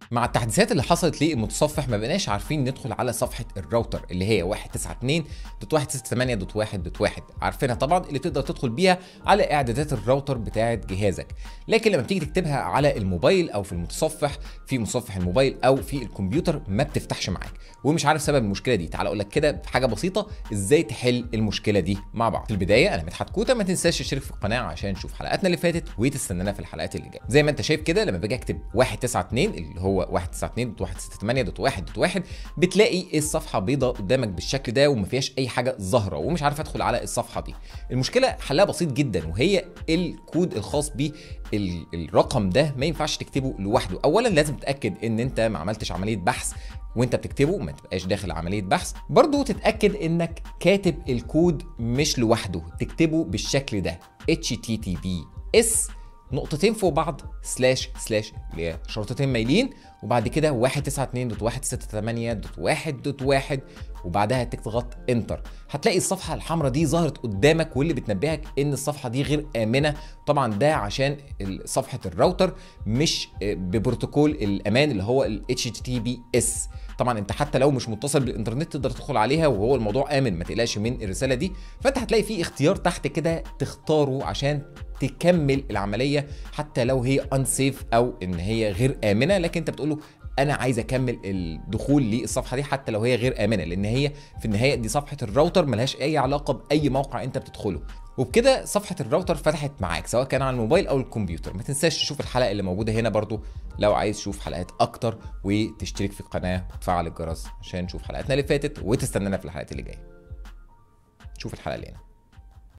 مع التحديثات اللي حصلت للمتصفح ما بقناش عارفين ندخل على صفحه الراوتر اللي هي 192.168.1.1 عارفينها طبعا اللي تقدر تدخل بيها على اعدادات الراوتر بتاعه جهازك لكن لما بتيجي تكتبها على الموبايل او في المتصفح في متصفح الموبايل او في الكمبيوتر ما بتفتحش معاك ومش عارف سبب المشكله دي تعال اقول لك كده بحاجه بسيطه ازاي تحل المشكله دي مع بعض في البدايه انا مدحت كوتا ما تنساش تشترك في القناه عشان تشوف حلقاتنا اللي فاتت وتستنانا في الحلقات اللي جايه زي ما انت شايف كده لما باجي اكتب 192 اللي هو 192.168.1.1 بتلاقي الصفحه بيضاء قدامك بالشكل ده وما فيهاش اي حاجه ظاهره ومش عارف ادخل على الصفحه دي المشكله حلها بسيط جدا وهي الكود الخاص بالرقم ده ما ينفعش تكتبه لوحده اولا لازم تتاكد ان انت ما عملتش عمليه بحث وانت بتكتبه ما تبقاش داخل عمليه بحث برضو تتاكد انك كاتب الكود مش لوحده تكتبه بالشكل ده https نقطتين فوق بعض سلاش سلاش اللي هي شرطتين مايلين وبعد كده 192.168.1.1 وبعدها تضغط انتر هتلاقي الصفحه الحمراء دي ظهرت قدامك واللي بتنبهك ان الصفحه دي غير امنه طبعا ده عشان صفحه الراوتر مش ببروتوكول الامان اللي هو ال HTTPS طبعا انت حتى لو مش متصل بالانترنت تقدر تدخل عليها وهو الموضوع امن ما تقلقش من الرساله دي فانت هتلاقي في اختيار تحت كده تختاره عشان تكمل العمليه حتى لو هي انسيف او ان هي غير امنه لكن انت بتقول له انا عايز اكمل الدخول للصفحه دي حتى لو هي غير امنه لان هي في النهايه دي صفحه الراوتر ملهاش اي علاقه باي موقع انت بتدخله وبكده صفحه الراوتر فتحت معاك سواء كان على الموبايل او الكمبيوتر ما تنساش تشوف الحلقه اللي موجوده هنا برضو لو عايز تشوف حلقات اكتر وتشترك في القناه وتفعل الجرس عشان نشوف حلقاتنا اللي فاتت وتستنانا في الحلقات اللي جايه شوف الحلقه اللي هنا